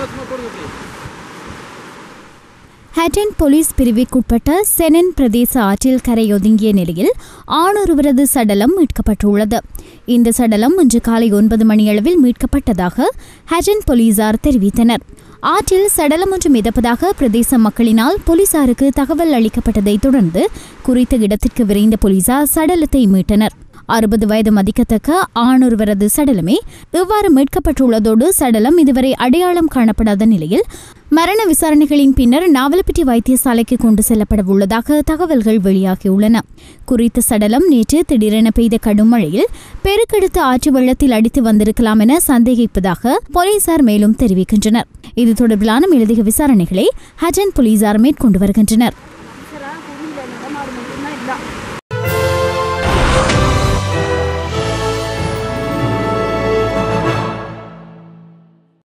Hatton police பிரிவிற்குட்பட்ட செனன் பிரதேச ஆற்றில் கரையொதுங்கிய நிலையில் ஆணொருவரது சடலம் மீட்கப்பட்டுள்ளது இந்த சடலம் இன்று காலை ஒன்பது மணியளவில் மீட்கப்பட்டதாக ஹட்டன் போலீசார் தெரிவித்தனர் ஆற்றில் சடலம் ஒன்று மிதப்பதாக பிரதேச மக்களினால் போலீசாருக்கு தகவல் அளிக்கப்பட்டதைத் தொடர்ந்து குறித்த இடத்திற்கு விரைந்த போலீசார் சடலத்தை மீட்டனர் அறுபது வயது மதிக்கத்தக்க ஆணொருவரது சடலமே இவ்வாறு மீட்கப்பட்டுள்ளதோடு சடலம் இதுவரை அடையாளம் காணப்படாத நிலையில் மரண விசாரணைகளின் பின்னர் நாவலப்பிட்டி வைத்தியசாலைக்கு கொண்டு செல்லப்பட உள்ளதாக தகவல்கள் வெளியாகியுள்ளன குறித்த சடலம் நேற்று திடீரென பெய்த கடும் மழையில் பெருக்கெடுத்து ஆற்று வெள்ளத்தில் அடித்து வந்திருக்கலாம் என சந்தேகிப்பதாக போலீசார் மேலும் தெரிவிக்கின்றனர் இது தொடர்பிலான மேலதிக விசாரணைகளை ஹஜன் போலீசார் மேற்கொண்டு வருகின்றனர்